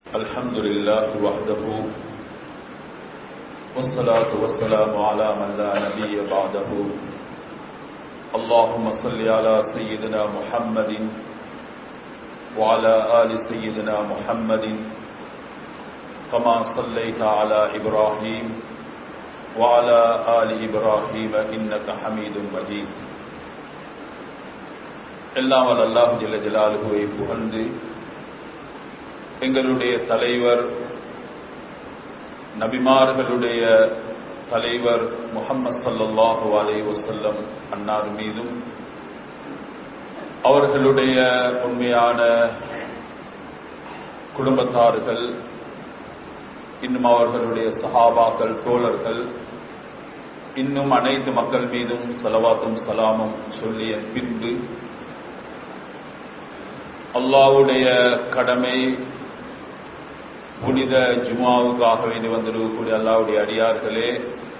الحمد لله وحده والصلاة والسلام على من لا نبي بعده اللهم صل على سيدنا محمد وعلى آل سيدنا محمد كما صليت على إبراهيم وعلى آل إبراهيم إنك حميد مجيد எல்லாம் வல்ல அல்லாஹ் ஜல்ல ஜலாலுவை புகழ்ந்து எங்களுடைய தலைவர் நபிமார்களுடைய தலைவர் முகம்மது சல்லல்லாஹு அலைஹி வஸல்லம் அன்னார் மீதும் அவர்களுடைய உண்மையான குடும்பத்தார்கள் இன்னும் அவர்களுடைய சஹாபாக்கள் தோழர்கள் இன்னும் அனைத்து மக்கள் மீதும் சலவாத்தும் சலாமும் சொல்லிய பின்பு அல்லாவுடைய கடமை புனித ஜுமாவுக்காக வேண்டி வந்திருக்கக்கூடிய அல்லாவுடைய அடியார்களே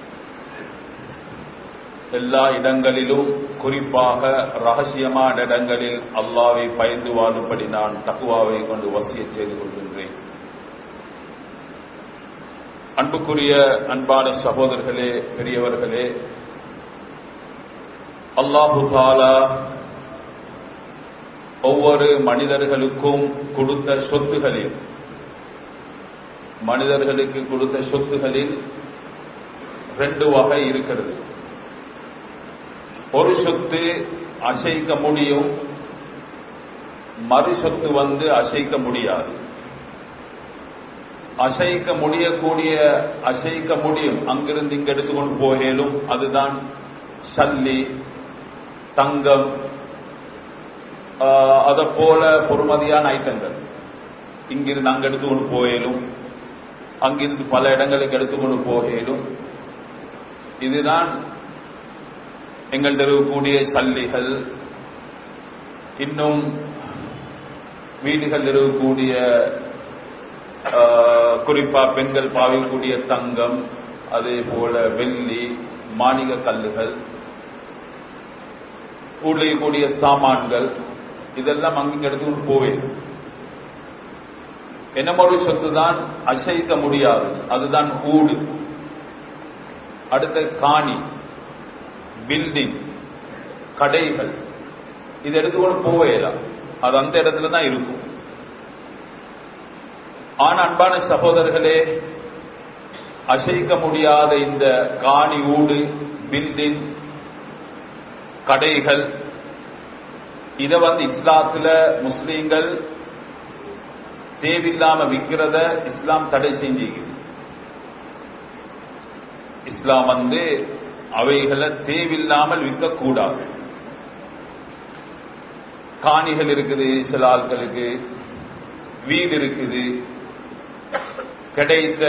எல்லா இடங்களிலும் குறிப்பாக ரகசியமான இடங்களில் அல்லாவை பயந்து வாழும்படி நான் தக்குவாவை கொண்டு வசிய செய்து கொள்கின்றேன் அன்புக்குரிய அன்பான சகோதரர்களே பெரியவர்களே அல்லாஹு தாலா ஒவ்வொரு மனிதர்களுக்கும் கொடுத்த சொத்துகளில் மனிதர்களுக்கு கொடுத்த சொத்துகளில் ரெண்டு வகை இருக்கிறது ஒரு சொத்து அசைக்க முடியும் மறு சொத்து வந்து அசைக்க முடியாது அசைக்க முடியக்கூடிய அசைக்க முடியும் அங்கிருந்து இங்க எடுத்துக்கொண்டு போகலும் அதுதான் சல்லி தங்கம் அதை போல பொறுமதியான ஐட்டங்கள் இங்கிருந்து அங்க எடுத்துக்கொண்டு போகலும் அங்கிருந்து பல இடங்களுக்கு எடுத்துக்கொண்டு போகலும் இதுதான் எங்கள்கிட்ட இருக்கக்கூடிய சல்லிகள் இன்னும் வீடுகள் இருக்கக்கூடிய குறிப்பா பெண்கள் பாவிக்கக்கூடிய தங்கம் அதே போல வெள்ளி மாணிக கல்லுகள் கூடிய சாமான்கள் இதெல்லாம் அங்கிங்க எடுத்துக்கொண்டு போவேன் என்னமொரு சொத்து தான் அசைக்க முடியாது அதுதான் ஊடு அடுத்த காணி பில்டிங் கடைகள் இது எடுத்துக்கொண்டு போவேலாம் அது அந்த இடத்துல தான் இருக்கும் ஆனா அன்பான சகோதரர்களே அசைக்க முடியாத இந்த காணி ஊடு பில்டிங் கடைகள் இத வந்து இஸ்லாத்துல முஸ்லீம்கள் தேவையில்லாம விற்கிறத இஸ்லாம் தடை செஞ்சுக்குது இஸ்லாம் வந்து அவைகளை தேவையில்லாமல் விற்கக்கூடாது காணிகள் இருக்குது சில ஆட்களுக்கு வீடு இருக்குது கிடைத்த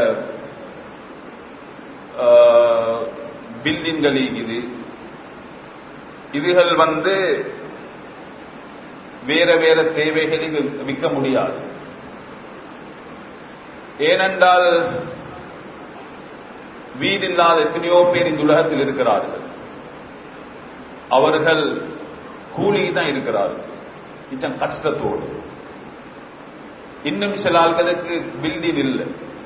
பில்டிங்கள் இருக்குது இதுகள் வந்து வேற வேற தேவைகளுக்கு விற்க முடியாது ஏனென்றால் வீடில்லாத எத்தனையோ பேர் இந்த உலகத்தில் இருக்கிறார்கள் அவர்கள் கூலி தான் இருக்கிறார்கள் கொஞ்சம் கஷ்டத்தோடு இன்னும் சில ஆள்களுக்கு பில்டிங் இல்லை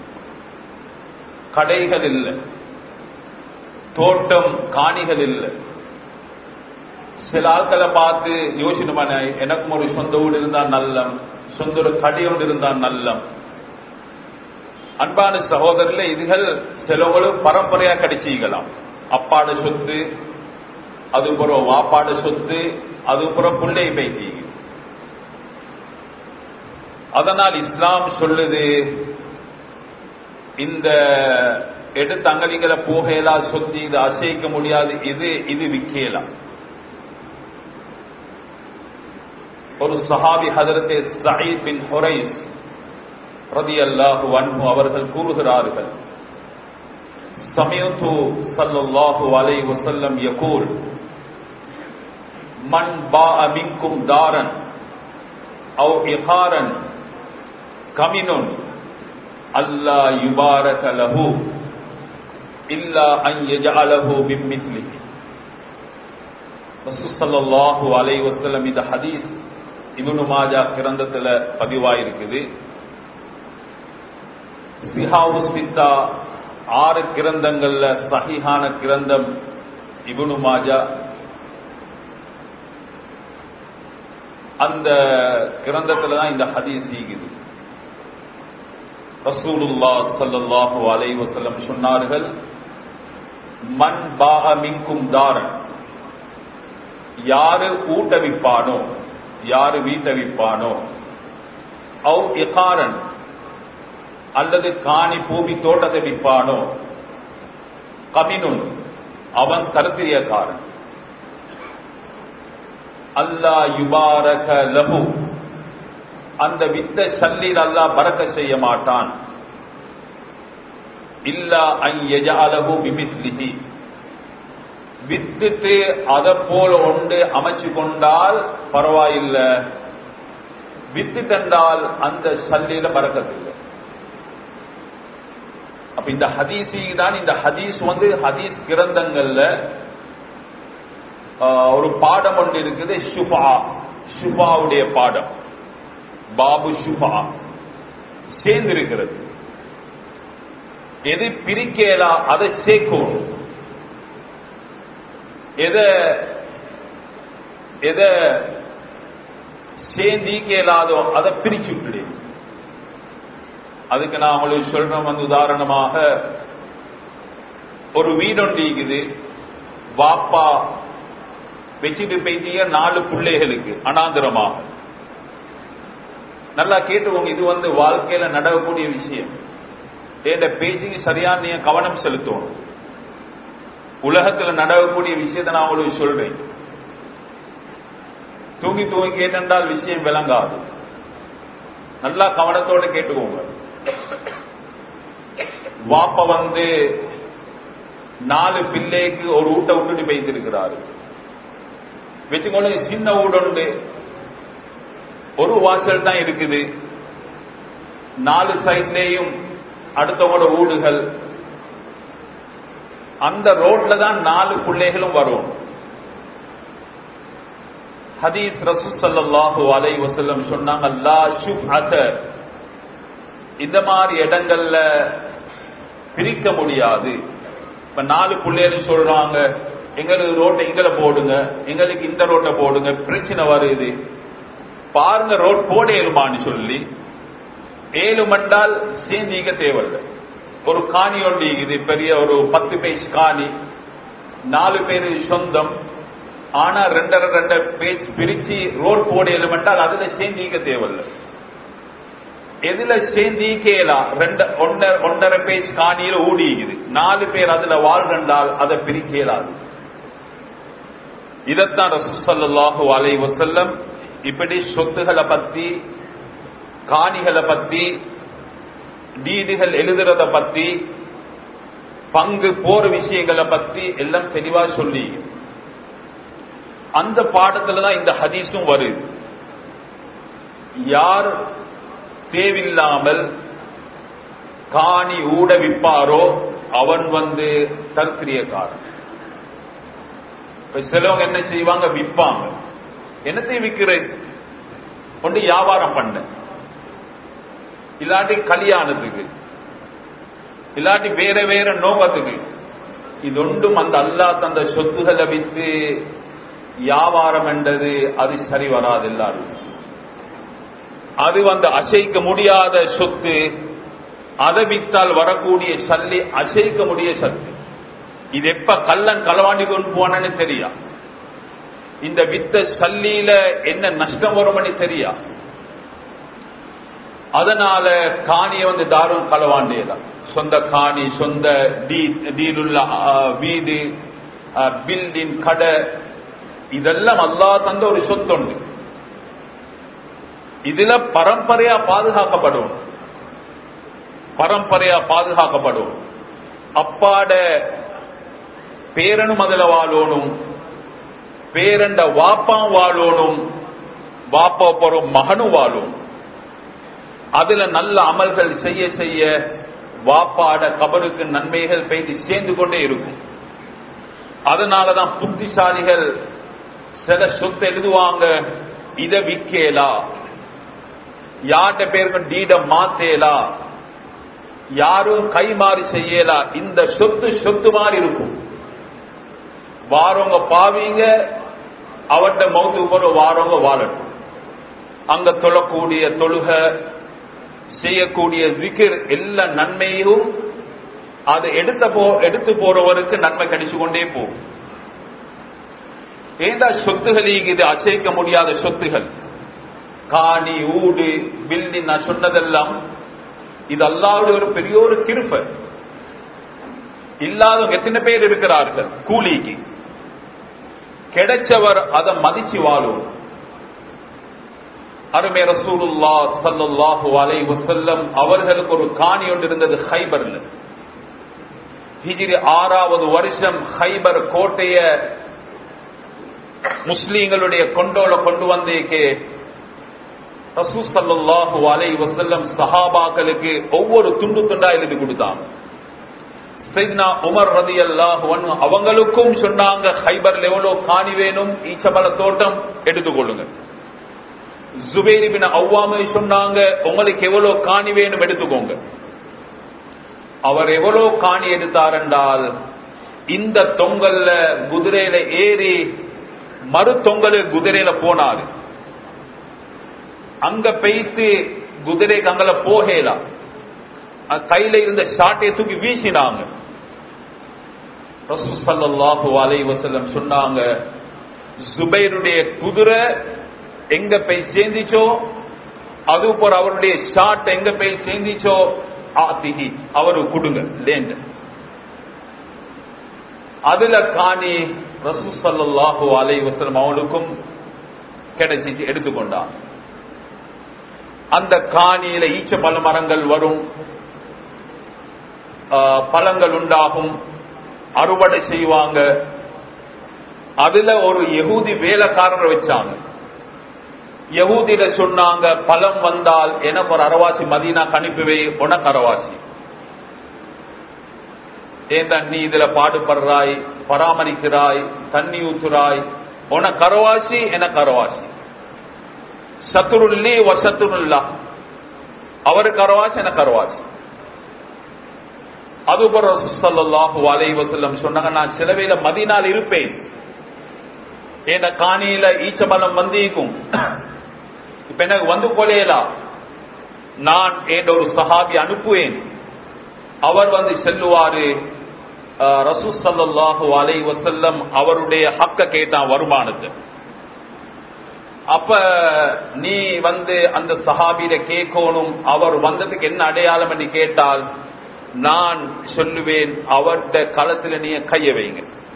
கடைகள் இல்லை தோட்டம் காணிகள் இல்லை சில ஆட்களை பார்த்து யோசிக்கணுமான எனக்கும் ஒரு சொந்த வீடு இருந்தா நல்லம் சொந்த ஒரு கடை ஒன்று இருந்தா நல்லம் அன்பான சகோதரில் இதுகள் சிலவங்களும் பரம்பரையா கிடைச்சிக்கலாம் அப்பாட சொத்து அதுபுறம் வாப்பாட சொத்து அதுபுறம் பிள்ளை பைத்தி அதனால் இஸ்லாம் சொல்லுது இந்த எடுத்து அங்கலிங்களை போகலா சொத்து இது அசைக்க முடியாது இது இது விற்கலாம் ஒரு சஹாபி ஹதரத்தே சயீத் பின் ஹுரைஸ் ரதி அல்லாஹு அன்பு அவர்கள் கூறுகிறார்கள் சமயத்து சல்லாஹு அலை வசல்லம் யகூல் மன் பா மின்கும் தாரன் அவு இகாரன் கமினுன் அல்லா யுபாரக லஹு இல்லா அன் யஜஅலஹு பிம்மித்லிஹி ரசூல் ஸல்லல்லாஹு அலைஹி வஸல்லம் இந்த ஹதீஸ் இப்னு மாஜா கிரந்தத்துல பதிவாயிருக்குது சிஹாவு சித்தா ஆறு கிரந்தங்கள்ல சஹிஹான கிரந்தம் இபுனு மாஜா அந்த கிரந்தத்துல தான் இந்த ஹதீஸ் ஈகுது ரசூலுல்லா ஸல்லல்லாஹு அலைஹி வஸல்லம் சொன்னார்கள் மன் பாக மின்கும் தாரன் யாரு ஊட்ட விப்பானோ யாரு வீட்ட விப்பானோ அவ் இகாரன் அல்லது காணி பூமி தோட்டத்தை விற்பானோ கமினுன் அவன் கருத்திரியக்காரன் அல்லா யுபாரக லஹு அந்த வித்த சல்லீர் அல்லாஹ் பறக்க செய்ய மாட்டான் இல்லா ஐ எஜாலகு பிமிஸ்லிஹி வித்துட்டு அதை போல ஒன்று அமைச்சு கொண்டால் பரவாயில்லை வித்துட்டென்றால் அந்த சல்லியில பறக்கத்தில்லை அப்ப இந்த ஹதீஸி தான் இந்த ஹதீஸ் வந்து ஹதீஸ் கிரந்தங்கள்ல ஒரு பாடம் ஒன்று இருக்குது ஷுபா ஷுபாவுடைய பாடம் பாபு ஷுபா சேர்ந்து இருக்கிறது எது பிரிக்கலா அதை சேர்க்கணும் எதை எதை சேர்ந்தீக்கலாதோ அதை பிரிச்சு விட்டுடு அதுக்கு நான் உங்களுக்கு சொல்றேன் வந்து உதாரணமாக ஒரு வீடொன்று இருக்குது வாப்பா வச்சுட்டு போயிட்டீங்க நாலு பிள்ளைகளுக்கு அனாந்திரமாக நல்லா கேட்டுக்கோங்க இது வந்து வாழ்க்கையில நடக்கக்கூடிய விஷயம் என் பேச்சுக்கு சரியான நீங்க கவனம் செலுத்தணும் உலகத்துல நடக்கக்கூடிய விஷயத்தை நான் உங்களுக்கு சொல்றேன் தூங்கி தூங்கி கேட்டால் விஷயம் விளங்காது நல்லா கவனத்தோட கேட்டுக்கோங்க வாப்ப வந்து நாலு பிள்ளைக்கு ஒரு ஊட்ட விட்டுட்டு வைத்திருக்கிறாரு வச்சுக்கொண்டு சின்ன ஊடுண்டு ஒரு வாசல் தான் இருக்குது நாலு சைட்லேயும் அடுத்தவங்களோட ஊடுகள் அந்த ரோட்ல தான் நாலு பிள்ளைகளும் வரும் ஹதீஸ் ரசூ சல்லாஹூ அலை வசல்லம் சொன்னாங்க லா ஷுப் இந்த மாதிரி இடங்கள்ல பிரிக்க முடியாது இப்ப நாலு பிள்ளைகள் சொல்றாங்க எங்களுக்கு ரோட்டை எங்களை போடுங்க எங்களுக்கு இந்த ரோட்டை போடுங்க பிரச்சனை வருது பாருங்க ரோட் போட ஏழுமான்னு சொல்லி ஏழு மண்டால் சேர்ந்தீங்க தேவையில்லை ஒரு காணி ஒன்று இது பெரிய ஒரு பத்து பேஜ் காணி நாலு பேர் சொந்தம் ஆனா ரெண்டரை ரெண்டரை பேஜ் பிரிச்சு ரோட் போட ஏழுமென்றால் அதுல சேர்ந்தீங்க தேவையில்லை எதுல சேர்ந்தீக்கலாம் ரெண்டு ஒன்றரை ஒன்றரை பேஜ் காணியில ஊடிக்குது நாலு பேர் அதுல வாழ்ந்தால் அதை பிரிக்க இயலாது இதைத்தான் ரசூசல்லாஹு அலை வசல்லம் இப்படி சொத்துகளை பத்தி காணிகளை பத்தி டீடுகள் எழுதுறத பத்தி பங்கு போற விஷயங்களை பத்தி எல்லாம் தெளிவா சொல்லி அந்த பாடத்துல தான் இந்த ஹதீஸும் வருது யார் தேவையில்லாமல் காணி ஊட விற்பாரோ அவன் வந்து தற்கிரியக்காரன் இப்ப சிலவங்க என்ன செய்வாங்க விற்பாங்க என்னத்தை விற்கிறேன் கொண்டு வியாபாரம் பண்ண இல்லாட்டி கல்யாணத்துக்கு இல்லாட்டி வேற வேற நோக்கத்துக்கு இது ஒன்றும் அந்த அல்லா தந்த சொத்துகளை விற்று வியாபாரம் என்றது அது சரி வராது எல்லாரும் அது வந்து அசைக்க முடியாத சொத்து அதை வித்தால் வரக்கூடிய சல்லி அசைக்க முடிய சத்து இது எப்ப கள்ளன் களவாண்டி கொண்டு போனன்னு தெரியா இந்த வித்த சல்லியில என்ன நஷ்டம் வரும்னு தெரியா அதனால காணியை வந்து தாரும் களவாண்டியதான் சொந்த காணி சொந்த டீலுள்ள வீடு பில்டிங் கடை இதெல்லாம் அல்லா தந்த ஒரு சொத்துண்டு இதுல பரம்பரையா பாதுகாக்கப்படும் பரம்பரையா பாதுகாக்கப்படும் அப்பாட பேரனும் அதுல வாழணும் பேரண்ட வாப்பாம் வாழணும் வாப்பா போறோம் மகனும் வாழும் அதுல நல்ல அமல்கள் செய்ய செய்ய வாப்பாட கபருக்கு நன்மைகள் பெய்து சேர்ந்து கொண்டே இருக்கும் அதனாலதான் புத்திசாலிகள் சில சொத்து எழுதுவாங்க இத விக்கேலா யார்கிட்ட பேருக்கு டீட மாத்தேலா யாரும் கைமாறி செய்யலா இந்த சொத்து சொத்து மாதிரி இருக்கும் வாரவங்க பாவீங்க அவட்ட மௌத்துக்கு போற வாரவங்க வாழட்டும் அங்க தொழக்கூடிய தொழுக செய்யக்கூடிய விக்கிர் எல்லா நன்மையும் அது எடுத்த போ எடுத்து போறவருக்கு நன்மை கிடைச்சு கொண்டே போகும் ஏண்டா சொத்துகள் இது அசைக்க முடியாத சொத்துகள் காணி ஊடு பில்டிங் நான் சொன்னதெல்லாம் இது அல்லாவுடைய ஒரு பெரிய ஒரு கிருப்ப இல்லாதவங்க எத்தனை பேர் இருக்கிறார்கள் கூலிக்கு கிடைச்சவர் அதை மதிச்சு வாழும் அருமை ரசூலுல்லா சல்லல்லாஹு அலைஹி வஸல்லம் அவர்களுக்கு ஒரு காணி ஒன்று இருந்தது ஹைபர்ல ஹிஜ்ரி ஆறாவது வருஷம் ஹைபர் கோட்டைய முஸ்லீம்களுடைய கொண்டோல கொண்டு வந்தேக்கே ரசூல் சல்லல்லாஹு அலைஹி வஸல்லம் சஹாபாக்களுக்கு ஒவ்வொரு துண்டு துண்டா எழுதி கொடுத்தாங்க சைத்னா உமர் ரதி அல்லாஹ் அவங்களுக்கும் சொன்னாங்க ஹைபர்ல எவ்வளவு காணி வேணும் ஈச்சபல தோட்டம் எடுத்துக்கொள்ளுங்க ஜுபேரி பின் அவ்வாமை சொன்னாங்க உங்களுக்கு எவ்வளவு காணி வேணும் எடுத்துக்கோங்க அவர் எவ்வளவு காணி எடுத்தார் என்றால் இந்த தொங்கல்ல குதிரையில ஏறி மறு தொங்கல் குதிரையில போனாரு அங்க பெய்த்து குதிரைக்கு அங்கல போகலாம் கையில இருந்த ஷாட்டையை தூக்கி வீசினாங்க ரசூசல்லாஹு அலை வசல்லம் சொன்னாங்க சுபைருடைய குதிரை எங்க போய் சேர்ந்துச்சோ அது போற அவருடைய ஷாட் எங்க போய் சேர்ந்துச்சோ ஆத்திகி அவரு கொடுங்க லேண்ட் அதுல காணி ரசூசல்லாஹு அலை வசல்லம் அவனுக்கும் கிடைச்சிச்சு எடுத்துக்கொண்டான் அந்த காணியில ஈச்ச பல மரங்கள் வரும் பழங்கள் உண்டாகும் அறுவடை செய்வாங்க அதுல ஒரு யகூதி வேலைக்காரரை வச்சாங்க யகூதியில சொன்னாங்க பழம் வந்தால் எனக்கு ஒரு அரவாசி மதீனா கணிப்புவே உனக்கு அரவாசி ஏன் நீ இதுல பாடுபடுறாய் பராமரிக்கிறாய் தண்ணி ஊத்துறாய் உனக்கு அரவாசி எனக்கு அரவாசி சத்துருல்லி வசத்துருல்லா அவருக்கு அரவாசி எனக்கு அரவாசி அதுபோல ரசூசல்லாஹு அலைஹி வஸல்லம் சொன்னாங்க நான் சிலவையில மதினால் இருப்பேன் என் காணியில ஈச்சபலம் வந்திருக்கும் இப்ப எனக்கு வந்து கொலையலாம் நான் என் ஒரு சஹாபி அனுப்புவேன் அவர் வந்து செல்லுவாரு ரசூ சல்லாஹு அலை வசல்லம் அவருடைய ஹக்க கேட்டான் வருமானத்தை அப்ப நீ வந்து அந்த சஹாபியில கேட்கணும் அவர் வந்ததுக்கு என்ன அடையாளம் என்று கேட்டால் நான் சொல்லுவேன் அவர்த களத்துல நீ கைய வைங்க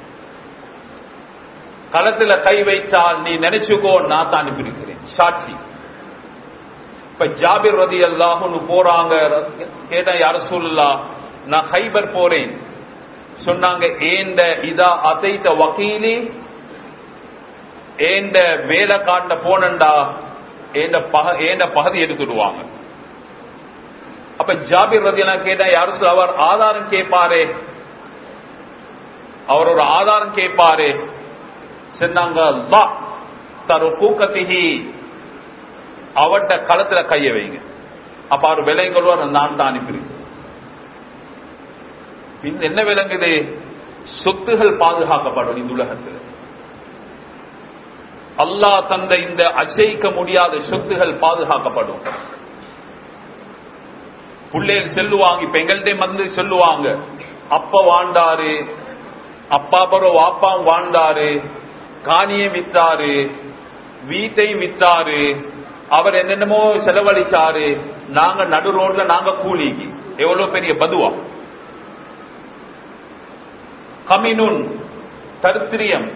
களத்துல கை வைத்தால் நீ நினைச்சுக்கோ நான் தான் அனுப்பியிருக்கிறேன் சாட்சி இப்ப ஜாபிர் ரதி அல்லாஹ்னு போறாங்க கேட்டா யார சொல்லலா நான் ஹைபர் போறேன் சொன்னாங்க ஏண்ட இதா அதைத்த வக்கீலி ஏண்ட வேலை காண்ட போனண்டா ஏண்ட பக ஏண்ட பகுதி எடுத்துடுவாங்க அப்ப ஜாபிர் ரதி எல்லாம் கேட்டா யாரு அவர் ஆதாரம் கேட்பாரு அவர் ஒரு ஆதாரம் கேட்பாரு சொன்னாங்க தரு கூக்கத்திகி அவட்ட களத்துல கைய வைங்க அப்ப அவர் விலைங்களும் நான் தான் அனுப்பியிருக்கேன் என்ன விளங்குது சொத்துகள் பாதுகாக்கப்படும் இந்த உலகத்தில் அல்லாஹ் தந்த இந்த அசைக்க முடியாத சொத்துகள் பாதுகாக்கப்படும் பிள்ளைகள் செல்லுவாங்க இப்ப எங்கள்கிட்ட வந்து சொல்லுவாங்க அப்ப வாழ்ந்தாரு அப்பா பரவ வாப்பாம் வாழ்ந்தாரு காணியை வித்தாரு வீட்டையும் வித்தாரு அவர் என்னென்னமோ செலவழிச்சாரு நாங்க நடு ரோட்ல நாங்க கூலிக்கு எவ்வளவு பெரிய பதுவா கமினுன் தரித்திரியம்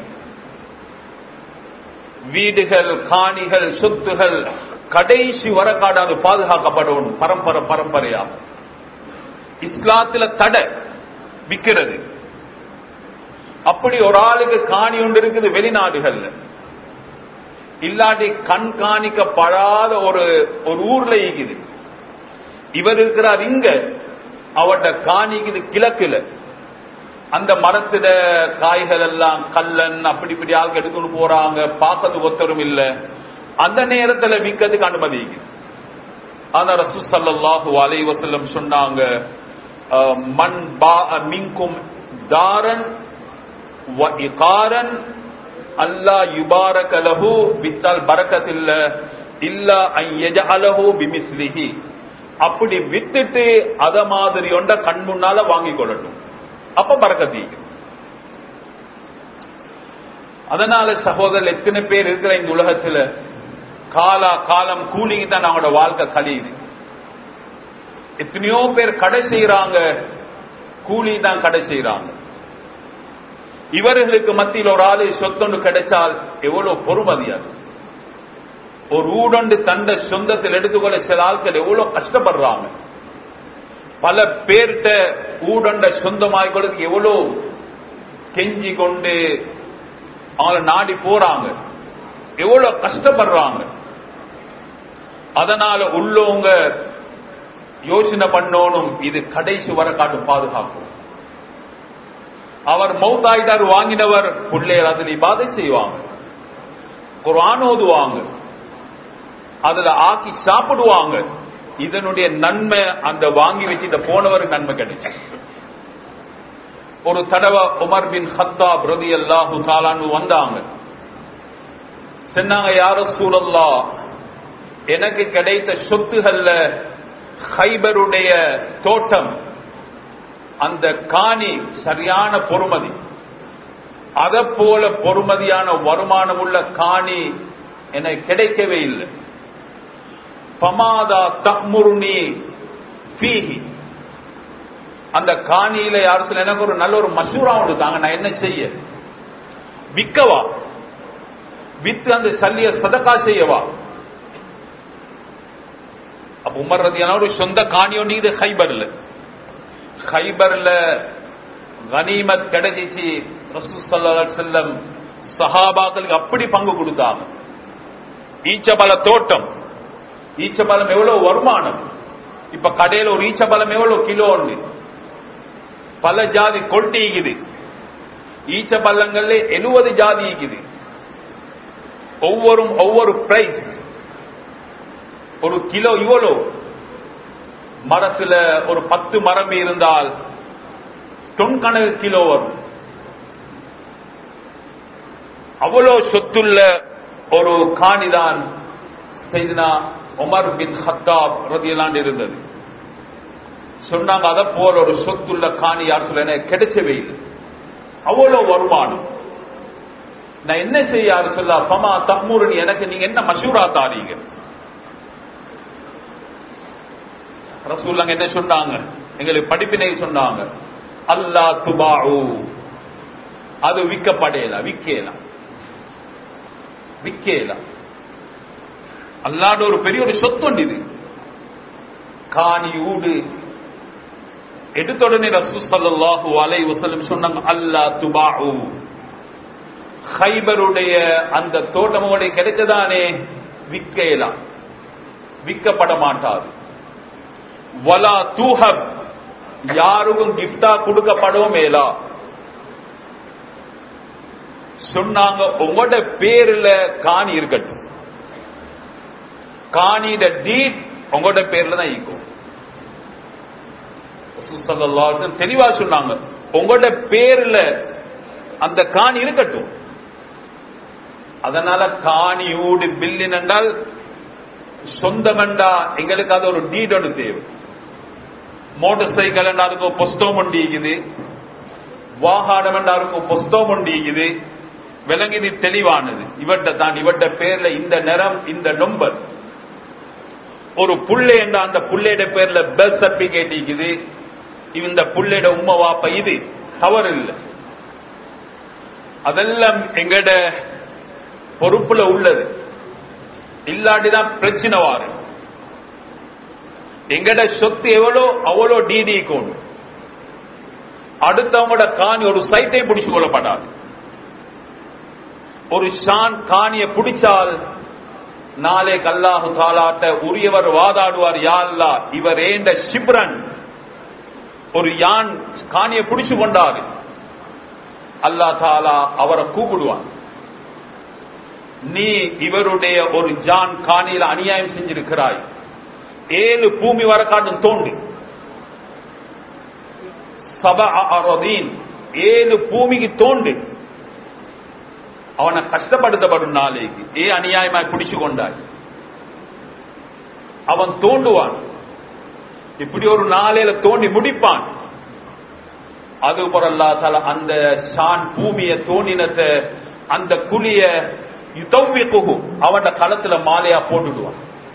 வீடுகள் காணிகள் சொத்துகள் கடைசி வரக்காடாது பாதுகாக்கப்படும் பரம்பரை பரம்பரையா இஸ்லாத்துல தடை விற்கிறது அப்படி ஒரு ஆளுக்கு காணி ஒன்று இருக்குது வெளிநாடுகள்ல இல்லாட்டி கண்காணிக்கப்படாத ஒரு ஒரு ஊர்ல இருக்குது இவர் இருக்கிறார் இங்க அவட்ட காணிக்குது கிழக்குல அந்த மரத்துல காய்கள் எல்லாம் கல்லன் அப்படி இப்படி ஆளுக்கு எடுத்துட்டு போறாங்க பார்க்கறதுக்கு ஒத்தரும் இல்ல அந்த நேரத்துல விற்கிறதுக்கு அனுமதி அந்த ரசூ சல்லாஹூ அலை வசல்லம் சொன்னாங்க அஹ், மன் பா மின்கும் தாரன் வ இகாரன் அல்லா யுபாரக லஹு வித்தால் பரக்கத்தில்ல இல்லா அன் யஜஅலஹு பிமிஸ்லிஹி அப்படி வித்துட்டு அத மாதிரி ஒண்ட கண் முன்னால வாங்கி கொள்ளட்டும் அப்ப பறக்கத்தி அதனால சகோதரர் எத்தனை பேர் இருக்கிற இந்த உலகத்துல காலா காலம் கூலிங்க தான் அவங்களோட வாழ்க்கை கழியுது எத்தனையோ பேர் கடை செய்யறாங்க கூலி தான் கடை செய்யறாங்க இவர்களுக்கு மத்தியில் ஒரு ஆளு சொத்தொண்டு கிடைச்சால் எவ்வளவு பொறுமதியாது ஒரு ஊடொண்டு தண்ட சொந்தத்தில் எடுத்துக்கொள்ள சில ஆட்கள் எவ்வளவு கஷ்டப்படுறாங்க பல பேர்கிட்ட ஊடண்ட சொந்தமாய் கொடுத்து எவ்வளவு கெஞ்சி கொண்டு அவங்கள நாடி போறாங்க எவ்வளவு கஷ்டப்படுறாங்க அதனால உள்ளவங்க யோசனை பண்ணணும் இது கடைசி வர காட்டு பாதுகாக்கும் அவர் மௌத்தாயிட்டார் வாங்கினவர் பிள்ளையர் அதில் இபாதை செய்வாங்க குர்ஆன் ஓதுவாங்க அதுல ஆக்கி சாப்பிடுவாங்க இதனுடைய நன்மை அந்த வாங்கி வச்சுட்டு போனவருக்கு நன்மை கிடைச்சு ஒரு தடவை உமர் பின் ஹத்தாப் ரதி அல்லாஹு தாலான்னு வந்தாங்க சொன்னாங்க யார சூழல்லா எனக்கு கிடைத்த சொத்துகள்ல ஹைபருடைய தோட்டம் அந்த காணி சரியான பொறுமதி அத போல பொறுமதியான வருமானம் உள்ள காணி எனக்கு கிடைக்கவே இல்லை பமாதா தக்முருனி ஃபீஹி அந்த காணியில யார் சொல்ல எனக்கு ஒரு நல்ல ஒரு மசூரா உண்டு தாங்க நான் என்ன செய்ய விற்கவா வித்து அந்த சல்லிய சதக்கா செய்யவா அப்ப உமர் ரதியான ஒரு சொந்த காணி ஒன்று இது ஹைபர்ல ஹைபர்ல கனிமத் கிடைச்சிச்சு ரசூல் ஸல்லல்லாஹு அலைஹி வஸல்லம் சஹாபாக்களுக்கு அப்படி பங்கு கொடுத்தாங்க ஈச்சபல தோட்டம் ஈச்சபலம் எவ்வளவு வருமானம் இப்ப கடையில ஒரு ஈச்சபலம் எவ்வளவு கிலோ ஒன்று பல ஜாதி கொல்ட்டி இருக்குது ஈச்ச பள்ளங்கள்ல எழுபது ஜாதி இருக்குது ஒவ்வொரு ஒவ்வொரு பிரைஸ் ஒரு கிலோ இவ்வளோ மரத்துல ஒரு பத்து மரம் இருந்தால் தொன் கணக்கு கிலோ வரும் அவ்வளோ சொத்துள்ள ஒரு காணிதான் செய்தினா உமர் பின் ஹத்தாப் ரதியலாண்டு இருந்தது சொன்னாங்க அதை போல ஒரு சொத்துள்ள காணி யார் சொல்ல எனக்கு கிடைச்சவே இல்லை அவ்வளவு வருமானம் நான் என்ன செய்ய யாரு சொல்ல பமா தம்மூரன் எனக்கு நீங்க என்ன மசூரா தாரீங்க ரசூல்லாங்க என்ன சொன்னாங்க எங்களுக்கு படிப்பினை சொன்னாங்க அல்லா துபாவு அது விற்கப்படையலாம் விற்கலாம் விற்கலாம் அல்லாட ஒரு பெரிய ஒரு சொத்து இது காணி ஊடு எடுத்த உடனே ரசூ சல்லாஹூ அலை வசல்லம் சொன்னாங்க அல்லா துபாஉ ஹைபருடைய அந்த தோட்டமோடைய கிடைத்ததானே விற்கலாம் விற்கப்பட மாட்டாது வலா தூஹப் யாருக்கும் கிஃப்டா கொடுக்கப்படவும் மேலா சொன்னாங்க உங்களோட பேர்ல காணி இருக்கட்டும் காணிட டீட் உங்களோட பேர்ல தான் இருக்கும் தெளிவா சொன்னாங்க உங்களோட பேர்ல அந்த காணி இருக்கட்டும் அதனால காணி ஊடு பில்லின் என்றால் சொந்தமெண்டா எங்களுக்கு அது ஒரு டீட் ஒன்று தேவை மோட்டார் சைக்கிள் அதுக்கு புஸ்தகம் ஒன்று இருக்குது வாகனம் அதுக்கு புஸ்தகம் ஒன்று இருக்குது விலங்கிது தெளிவானது இவட்ட தான் இவட்ட பேர்ல இந்த நிறம் இந்த நம்பர் ஒரு புள்ளை என்ற அந்த புள்ளையோட பேர்ல பர்த் சர்டிபிகேட் இருக்குது இந்த புள்ளையோட உண்மை வாப்ப இது தவறு இல்லை அதெல்லாம் எங்கட பொறுப்புல உள்ளது இல்லாட்டிதான் பிரச்சனை வாரு எங்கட சொத்து எவ்வளோ அவ்வளோ டிடி கொண்டு அடுத்தவங்களோட காணி ஒரு சைட்டை பிடிச்சு கொள்ளப்படாது ஒரு ஷான் காணிய பிடிச்சால் நாளே கல்லாஹு தாலாட்ட உரியவர் வாதாடுவார் யாழ்லா இவர் ஏண்ட சிப்ரன் ஒரு யான் காணிய பிடிச்சு கொண்டாரு அல்லா தாலா அவரை கூப்பிடுவான் நீ இவருடைய ஒரு ஜான் காணியில அநியாயம் செஞ்சிருக்கிறாய் ஏழு பூமி வர காட்டும் தோண்டி சப அரதீன் ஏழு பூமிக்கு தோண்டு அவனை கஷ்டப்படுத்தப்படும் நாளைக்கு ஏ அநியாயமாய் பிடிச்சு கொண்டாய் அவன் தோண்டுவான் இப்படி ஒரு நாளையில தோண்டி முடிப்பான் அது பொறல்லா தல அந்த சான் பூமிய தோண்டினத்தை அந்த குழிய யுதவ்வி குகு அவன் களத்துல மாலையா போட்டுடுவான்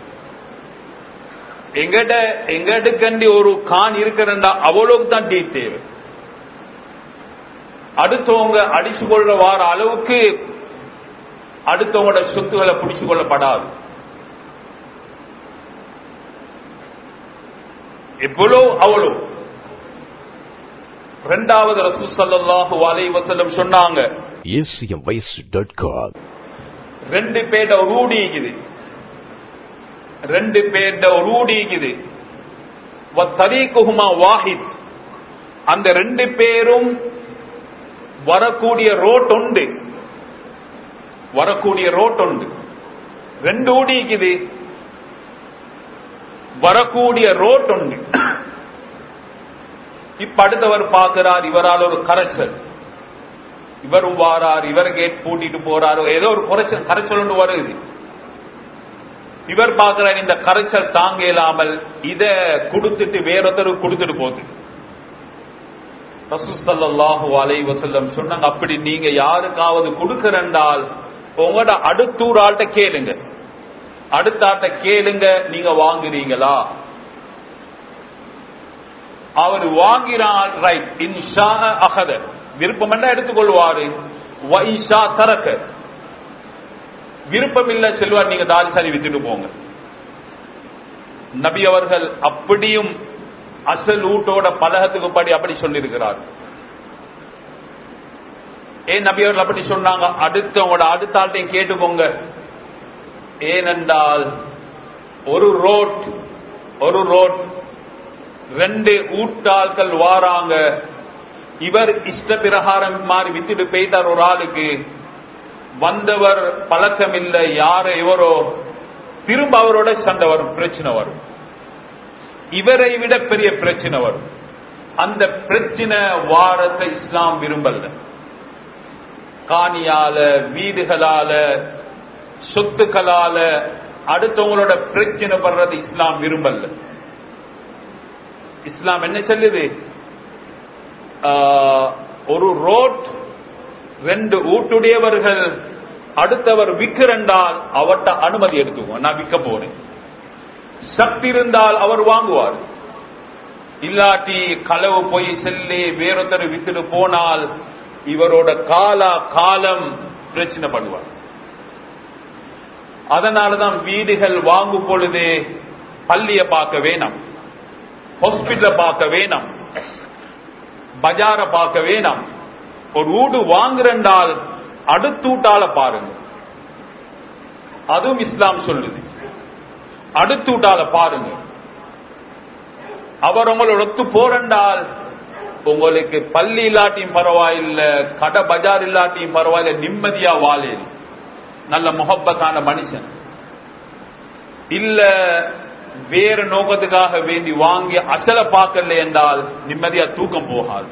எங்கட எங்கட கண்டி ஒரு கான் இருக்கிறண்டா அவ்வளவுக்கு தான் டீ தேவை அடுத்தவங்க அடிச்சு கொள்ள வார அளவுக்கு அடுத்தவங்களோட சொத்துக்களை பிடிச்சு கொள்ளப்படாது எவ்வளோ அவ்வளோ ரெண்டாவது ரசூ சல்லாஹு அலை வசல்லம் சொன்னாங்க acmvoice.com ரெண்டு பேர்ட ஒரு ஊடி இருக்குது ரெண்டு பேர்ட ஒரு ஊடி இருக்குது தரீக்குஹுமா வாஹித் அந்த ரெண்டு பேரும் வரக்கூடிய ரோட் உண்டு வரக்கூடிய ரோட் உண்டு ரெண்டு ஊடி இருக்குது வரக்கூடிய ரோட் உண்டு இப்ப அடுத்தவர் பார்க்கிறார் இவரால் ஒரு கரைச்சல் இவரும் வாரார் இவர் கேட் பூட்டிட்டு போறாரு ஏதோ ஒரு குறைச்சல் கரைச்சல் ஒன்று வருது இவர் பார்க்கிறார் இந்த கரைச்சல் தாங்க இல்லாமல் இத கொடுத்துட்டு வேறொருத்தருக்கு கொடுத்துட்டு போகுது ரசூசல்லாஹு அலை வசல்லம் சொன்னாங்க அப்படி நீங்க யாருக்காவது கொடுக்கறண்டால் உங்களோட அடுத்தூர் ஆள்கிட்ட கேளுங்க அடுத்த ஆட்ட கேளுங்க நீங்க வாங்குறீங்களா அவர் வாங்கினால் ரைட் இன்ஷா அகத விருப்பம் என்ன எடுத்துக்கொள்வாரு வைஷா தரக்க விருப்பம் இல்ல செல்வார் நீங்க தாரிசாரி வித்துட்டு போங்க நபி அவர்கள் அப்படியும் அசல் ஊட்டோட பலகத்துக்கு படி அப்படி சொல்லியிருக்கிறார் ஏன் நபி அவர்கள் அப்படி சொன்னாங்க அடுத்தவங்களோட அடுத்த ஆள்கிட்டையும் கேட்டுக்கோங்க ஏனென்றால் ஒரு ரோட் ஒரு ரோட் ரெண்டு ஊட்டாள்கள் வாராங்க இவர் இஷ்ட பிரகாரம் மாறி வித்துட்டு போயிட்டார் ஒரு ஆளுக்கு வந்தவர் பழக்கம் இல்லை யாரு இவரோ திரும்ப அவரோட சண்டை வரும் பிரச்சனை வரும் இவரை விட பெரிய பிரச்சனை வரும் அந்த பிரச்சனை வாரத்தை இஸ்லாம் விரும்பல காணியால வீடுகளால சொத்துக்களால அடுத்தவங்களோட பிரச்சனை படுறது இஸ்லாம் விரும்பல இஸ்லாம் என்ன சொல்லுது ஆஹ், ஒரு ரோட் ரெண்டு ஊட்டுடையவர்கள் அடுத்தவர் விற்கிறண்டால் அவர்கிட்ட அனுமதி எடுத்துக்குவோம் நான் விற்க போறேன் சக்தி இருந்தால் அவர் வாங்குவார் இல்லாட்டி களவு போய் செல்லி வேறொருத்தர் வித்துட்டு போனால் இவரோட காலா காலம் பிரச்சனை பண்ணுவார் அதனாலதான் வீடுகள் வாங்கும் பொழுது பள்ளிய பார்க்க வேணாம் ஹாஸ்பிட்டல பார்க்க வேணாம் பஜார பார்க்க வேணாம் ஒரு வீடு வாங்குறண்டால் அடுத்தூட்டால பாருங்க அதுவும் இஸ்லாம் சொல்லுது அடுத்தூட்டால பாருங்க அவர் உங்களோட ஒத்து போறண்டால் உங்களுக்கு பள்ளி இல்லாட்டியும் பரவாயில்ல கடை பஜார் இல்லாட்டியும் பரவாயில்ல நிம்மதியா வாழேன் நல்ல முகப்பத்தான மனுஷன் இல்ல வேற நோக்கத்துக்காக வேண்டி வாங்கி அசல பார்க்கல என்றால் நிம்மதியா தூக்கம் போகாது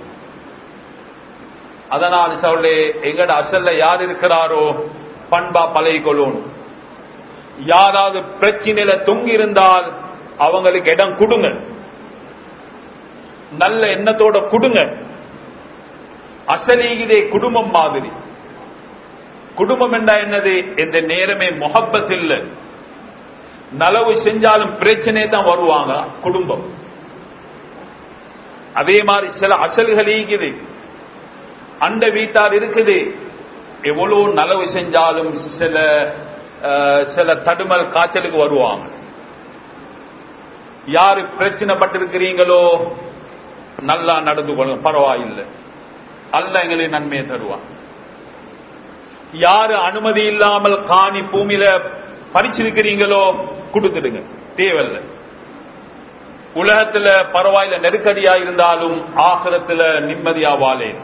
அதனால் சொல்லே எங்கட அசல்ல யார் இருக்கிறாரோ பண்பா பழகிக்கொள்ளும் யாராவது பிரச்சனையில தொங்கி இருந்தால் அவங்களுக்கு இடம் கொடுங்க நல்ல எண்ணத்தோட கொடுங்க அசலீகிதே குடும்பம் மாதிரி குடும்பம் என்றா என்னது எந்த நேரமே முகப்பத் இல்ல நலவு செஞ்சாலும் பிரச்சனை தான் வருவாங்க குடும்பம் அதே மாதிரி சில அசல்கள் ஈகுது அந்த வீட்டார் இருக்குது எவ்வளவு நலவு செஞ்சாலும் சில அஹ், சில தடுமல் காய்ச்சலுக்கு வருவாங்க யாரு பிரச்சனை பட்டிருக்கிறீங்களோ நல்லா நடந்து கொள்ளுங்க பரவாயில்லை அல்ல எங்களுக்கு நன்மையை தருவான் யாரு அனுமதி இல்லாமல் காணி பூமியில பறிச்சிருக்கிறீங்களோ கொடுத்துடுங்க தேவையில்லை உலகத்துல பரவாயில்ல நெருக்கடியா இருந்தாலும் ஆகிரத்துல நிம்மதியா வாழேன்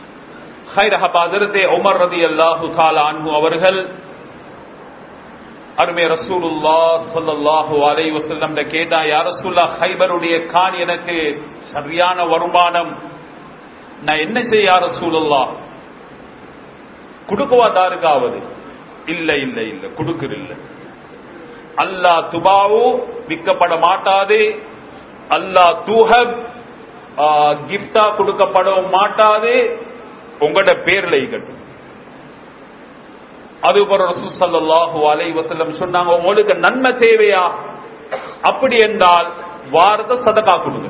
ஹைரஹபா அதிரத்தே உமர் ரதி அல்லாஹு தாலா அன்பு அவர்கள் அருமை ரசூலுல்லா சொல்லல்லாஹு அலை வசல்லம் கேட்டா யார் ரசூல்லா ஹைபருடைய கான் எனக்கு சரியான வருமானம் நான் என்ன செய்ய யார் ரசூலுல்லா குடுக்கவா தாருக்காவது இல்ல இல்ல இல்ல குடுக்கறில்ல அல்லாஹ் துபாவு விற்கப்பட மாட்டாது அல்லாஹ் தூஹப் கிஃப்டா கொடுக்கப்படவும் மாட்டாது உங்களோட பேர்ல இருக்கட்டும் அது ரசூசல்லாஹு அலை வசல்லம் சொன்னாங்க உங்களுக்கு நன்மை தேவையா அப்படி என்றால் வாரத சதகா கொடுங்க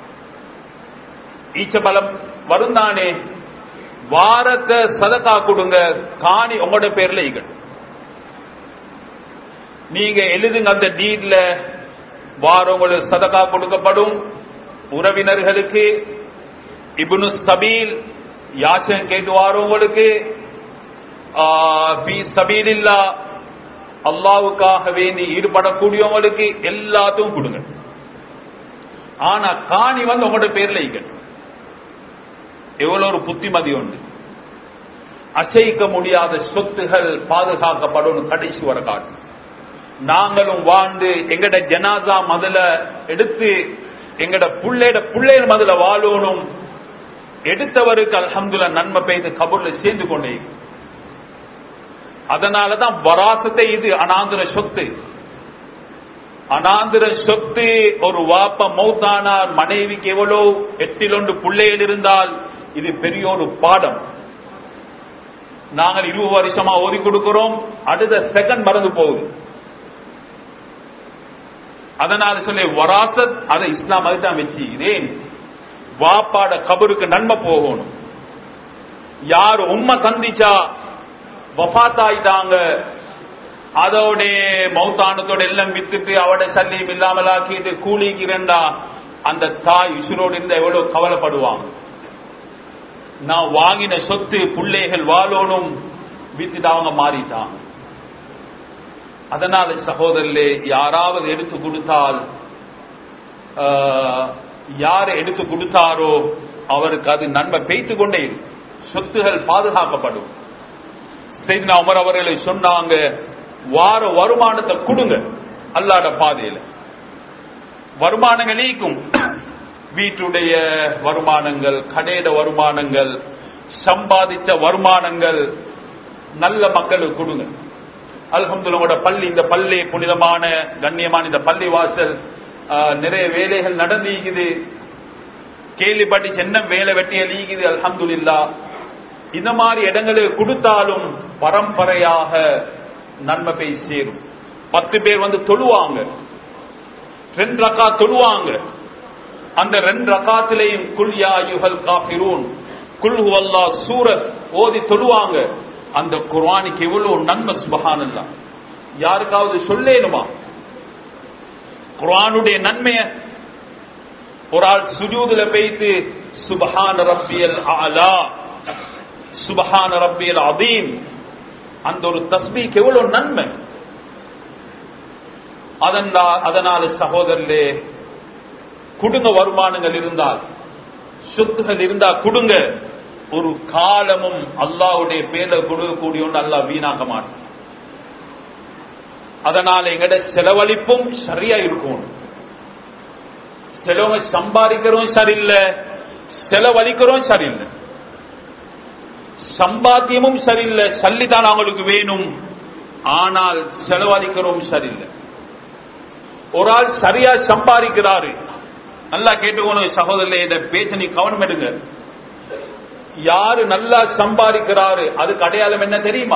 ஈச்சபலம் வரும் தானே வாரத்தை சதகா கொடுங்க காணி உங்களோட பேர்ல இருக்கட்டும் நீங்க எழுதுங்க அந்த டீட்ல வாரம் உங்களுக்கு சதகா கொடுக்கப்படும் உறவினர்களுக்கு இபுனு சபீல் யாச்சம் கேட்டு வாரவங்களுக்கு சபீலில்லா அல்லாவுக்காக வேண்டி ஈடுபடக்கூடியவங்களுக்கு எல்லாத்தையும் கொடுங்க ஆனா காணி வந்து உங்களோட பேர்ல இருக்கட்டும் எவ்வளவு ஒரு புத்திமதி உண்டு அசைக்க முடியாத சொத்துகள் பாதுகாக்கப்படும் கடைசி வர காட்டும் நாங்களும் வாழ்ந்து எங்கட ஜனாசா முதல்ல எடுத்து எங்கட புள்ளைட புள்ளைய முதல்ல வாழணும் எடுத்தவருக்கு அலமதுல நன்மை பெய்து கபூர்ல சேர்ந்து கொண்டே அதனாலதான் வராசத்தை இது அனாந்திர சொத்து அனாந்திர சொத்து ஒரு வாப்ப மௌத்தானார் மனைவிக்கு எவ்வளவு எட்டிலொன்று பிள்ளைகள் இருந்தால் இது பெரிய ஒரு பாடம் நாங்கள் இருபது வருஷமா ஓதி கொடுக்கிறோம் அடுத்த செகண்ட் மறந்து போகுது அதனால சொல்லி வராசத் அதை இஸ்லாம் அதுதான் வச்சு இதேன் வாப்பாட கபருக்கு நன்மை போகணும் யார் உண்மை சந்திச்சா வஃத்தாயிட்டாங்க அதோட மௌத்தானத்தோட எல்லாம் வித்துட்டு அவட சல்லியும் இல்லாமல் ஆக்கிட்டு கூலிக்கிறண்டா அந்த தாய் இசுரோடு இருந்த எவ்வளவு கவலைப்படுவாங்க நான் வாங்கின சொத்து பிள்ளைகள் வாழணும் வித்துட்டு அவங்க மாறிட்டாங்க அதனால சகோதரர்களே யாராவது எடுத்து கொடுத்தால் யார் எடுத்து கொடுத்தாரோ அவருக்கு அது நன்மை பெய்த்து கொண்டே இருக்கும் சொத்துகள் பாதுகாக்கப்படும் செய்தினா உமர் அவர்களை சொன்னாங்க வார வருமானத்தை கொடுங்க அல்லாட பாதையில வருமானங்கள் நீக்கும் வீட்டுடைய வருமானங்கள் கடையிட வருமானங்கள் சம்பாதித்த வருமானங்கள் நல்ல மக்களுக்கு கொடுங்க அல்ஹம்துல்லோட பள்ளி இந்த பள்ளி புனிதமான கண்ணியமான இந்த பள்ளி வாசல் நிறைய வேலைகள் நடந்தீங்குது கேள்விப்பட்டு என்ன வேலை வெட்டிய லீகுது அல்ஹம்துல்லா இந்த மாதிரி இடங்களுக்கு கொடுத்தாலும் பரம்பரையாக நன்மை போய் சேரும் பத்து பேர் வந்து தொழுவாங்க ரெண்டு ரக்கா தொழுவாங்க அந்த ரெண்டு ரக்காத்திலையும் குல் யா யுகல் காபிரூன் குல் ஹுவல்லா சூரத் ஓதி தொழுவாங்க அந்த குர்ஆனுக்கு எவ்வளவு நன்மை சுபஹானல்லா யாருக்காவது சொல்லேனுமா குர்ஆனுடைய நன்மைய ஒரு ஆள் சுஜூதுல பெய்து சுபஹான ரப்பியல் ஆலா சுபஹான ரப்பியல் அதீம் அந்த ஒரு தஸ்பீக்கு எவ்வளவு நன்மை அதனால சகோதரர்களே குடுங்க வருமானங்கள் இருந்தால் சொத்துகள் இருந்தா கொடுங்க ஒரு காலமும் அல்லாவுடைய பேர்ல கொடுக்கக்கூடிய ஒன்று அல்லா வீணாக்க மாட்டோம் அதனால எங்கட செலவழிப்பும் சரியா இருக்கும் சிலவங்க சம்பாதிக்கிறோம் சரியில்லை செலவழிக்கிறோம் சரியில்லை சம்பாத்தியமும் சரியில்லை சல்லிதான் அவங்களுக்கு வேணும் ஆனால் செலவழிக்கிறோம் சரியில்லை ஒரு ஆள் சரியா சம்பாதிக்கிறாரு நல்லா கேட்டுக்கணும் சகோதரர் இந்த பேச்ச நீ கவனம் எடுங்க யாரு நல்லா சம்பாதிக்கிறாரு அதுக்கு அடையாளம் என்ன தெரியுமா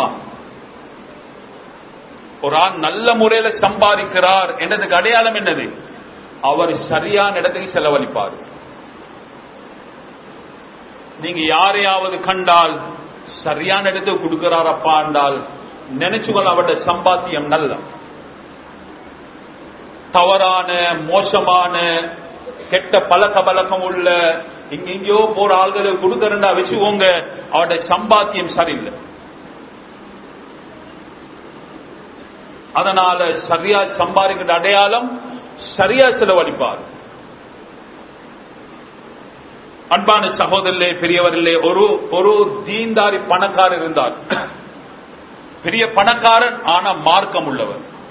ஒரு ஆள் நல்ல முறையில சம்பாதிக்கிறார் என்றதுக்கு அடையாளம் என்னது அவர் சரியான இடத்துக்கு செலவழிப்பார் நீங்க யாரையாவது கண்டால் சரியான இடத்துக்கு கொடுக்கிறார் அப்பா என்றால் நினைச்சுக்கொள்ள அவருடைய சம்பாத்தியம் நல்ல தவறான மோசமான கெட்ட பழக்க பழக்கம் உள்ள இங்கெங்கயோ போற ஆள்களுக்கு கொடுக்கறா வச்சுக்கோங்க அவருடைய சம்பாத்தியம் சரியில்லை அதனால சரியா சம்பாதிக்கிற அடையாளம் சரியா செலவழிப்பார் அன்பான சகோதரர்களே பெரியவர்களே ஒரு ஒரு தீந்தாரி பணக்காரர் இருந்தார் பெரிய பணக்காரன் ஆனா மார்க்கம் உள்ளவர்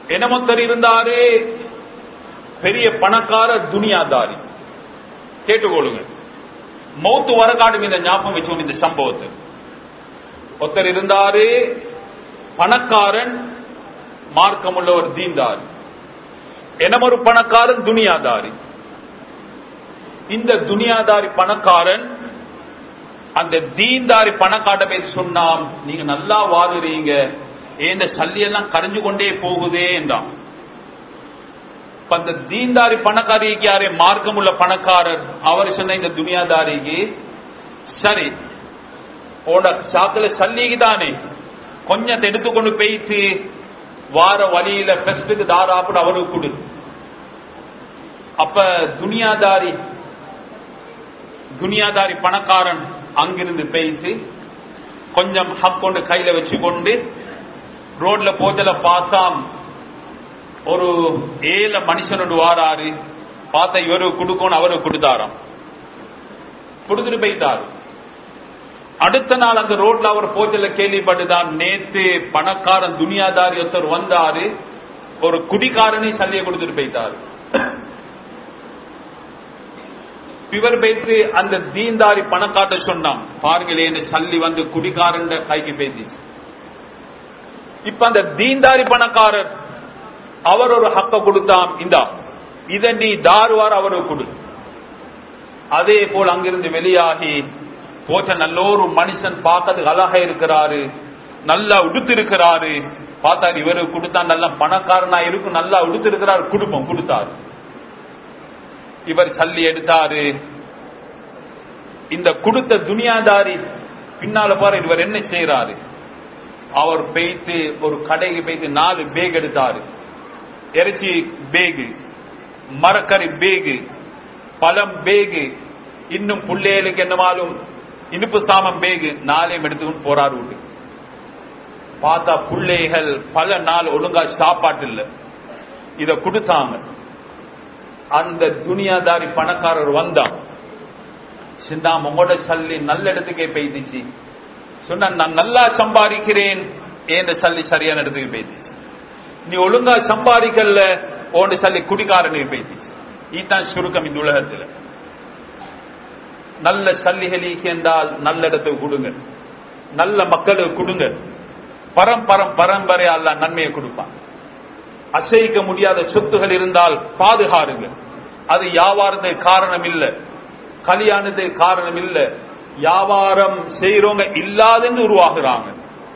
என்னமொத்தர் இருந்தாரு பெரிய பணக்கார துனியாதாரி கேட்டுக்கொள்ளுங்க மௌத்து வரகாடும் இந்த ஞாபகம் வச்சுக்கணும் இந்த சம்பவத்தை ஒருத்தர் இருந்தாரு பணக்காரன் மார்க்கமுள்ள ஒரு தீன்தாரி எனமொரு பணக்காரன் துனியாதாரி இந்த துனியாதாரி பணக்காரன் அந்த தீன்தாரி பணக்காட்ட பேசி சொன்னாம் நீங்க நல்லா வாழுறீங்க ஏந்த சல்லி எல்லாம் கரைஞ்சு கொண்டே போகுதே என்றான் இப்ப அந்த தீன்தாரி பணக்காரிக்கு யாரே மார்க்கம் உள்ள பணக்காரர் அவர் சொன்ன இந்த துனியாதாரிக்கு சரி உன சாக்குல சல்லிக்கு தானே கொஞ்சத்தை எடுத்துக்கொண்டு போயிட்டு வார வழியில பெஸ்டுக்கு தாராப்புடு அவருக்கு கொடு அப்ப துனியாதாரி துனியாதாரி பணக்காரன் அங்கிருந்து போயிட்டு கொஞ்சம் ஹப் கொண்டு கையில வச்சுக்கொண்டு ரோட்ல போச்சல பார்த்தாம் ஒரு ஏழை மனுஷனோடு வாராரு பார்த்தா இவரு கொடுக்கணும் அவரு கொடுத்தாராம் கொடுத்துட்டு போயிட்டாரு அடுத்த நாள் அந்த ரோட்ல அவர் போச்சல கேள்விப்பட்டுதான் நேத்து பணக்காரன் துனியாதாரி ஒருத்தர் வந்தாரு ஒரு குடிக்காரனை சல்லியை கொடுத்துட்டு போயிட்டாரு இவர் பேசி அந்த தீன்தாரி பணக்காட்ட சொன்னான் பாருங்களேன் சல்லி வந்து குடிக்காரன் கைக்கு பேசி இப்ப அந்த தீன்தாரி பணக்காரர் அவர் ஒரு ஹக்க கொடுத்தாம் இந்தா இத நீ தாருவார் அவருக்கு கொடு அதே போல் அங்கிருந்து வெளியாகி போச்ச நல்ல ஒரு மனுஷன் பார்க்கறதுக்கு அழகா இருக்கிறாரு நல்லா உடுத்து இருக்கிறாரு பார்த்தா இவரு கொடுத்தா நல்ல பணக்காரனா இருக்கும் நல்லா உடுத்து இருக்கிறாரு குடுப்பம் கொடுத்தாரு இவர் சல்லி எடுத்தாரு இந்த கொடுத்த துனியாதாரி பின்னால பாரு இவர் என்ன செய்யறாரு அவர் போயிட்டு ஒரு கடைக்கு போயிட்டு நாலு பேக் எடுத்தாரு இறைச்சி பேகு மரக்கறி பேகு பழம் பேகு இன்னும் புள்ளைகளுக்கு என்னவாலும் இனிப்பு சாமம் பேகு நாளையும் எடுத்துக்கொண்டு போறாரு வீட்டு பார்த்தா பிள்ளைகள் பல நாள் ஒழுங்கா சாப்பாட்டு இல்ல இத கொடுத்தாங்க அந்த துனியாதாரி பணக்காரர் வந்தா சிந்தா உங்களோட சல்லி நல்ல இடத்துக்கே பெய்திச்சு சொன்ன நான் நல்லா சம்பாதிக்கிறேன் ஏன் சல்லி சரியான இடத்துக்கு பெய்திச்சு நீ ஒழுங்கா சம்பாதிக்கல ஓண்டு சல்லி குடிக்காரனுக்கு பெய்திச்சு இதுதான் சுருக்கம் இந்த உலகத்துல நல்ல சல்லிகளை சேர்ந்தால் நல்ல இடத்துக்கு கொடுங்க நல்ல மக்களுக்கு கொடுங்க பரம்பரம் பரம்பரை அல்ல நன்மையை கொடுப்பான் அசைக்க முடியாத சொத்துகள் இருந்தால் பாதுகாருங்க அது வியாபாரத்துக்கு காரணம் இல்ல கல்யாணத்துக்கு காரணம் இல்ல வியாபாரம் செய்யறவங்க இல்லாதன்னு உருவாகுறாங்க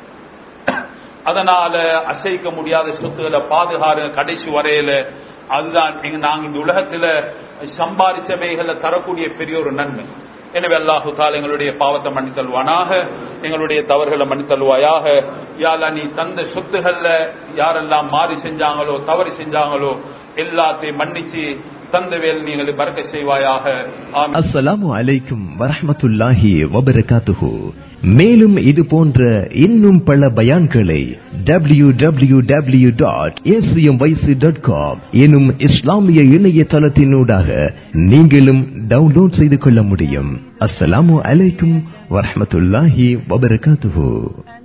அதனால அசைக்க முடியாத சொத்துக்களை பாதுகாருங்க கடைசி வரையில அதுதான் எங்க நாங்க இந்த உலகத்துல சம்பாதிச்சவைகளை தரக்கூடிய பெரிய ஒரு நன்மை எனவே அல்லாஹு தால் எங்களுடைய பாவத்தை மன்னித்தல்வானாக எங்களுடைய தவறுகளை மன்னித்தல்வாயாக யாரா நீ தந்த சொத்துகள்ல யாரெல்லாம் மாறி செஞ்சாங்களோ தவறு செஞ்சாங்களோ எல்லாத்தையும் மன்னிச்சு தந்த வேல் நீங்கள் பறக்க செய்வாயாக ஆமீன். அஸ்ஸலாமு அலைக்கும் வரஹ்மத்துல்லாஹி வபரகாத்துஹு மேலும் இது போன்ற இன்னும் பல பயான்களை W W W dot dot com எனும் இஸ்லாமிய இணையதளத்தினூடாக நீங்களும் டவுன்லோட் செய்து கொள்ள முடியும் அஸ்ஸலாமு அலைக்கும் வரஹ்மத்துல்லாஹி வபரகாத்துஹு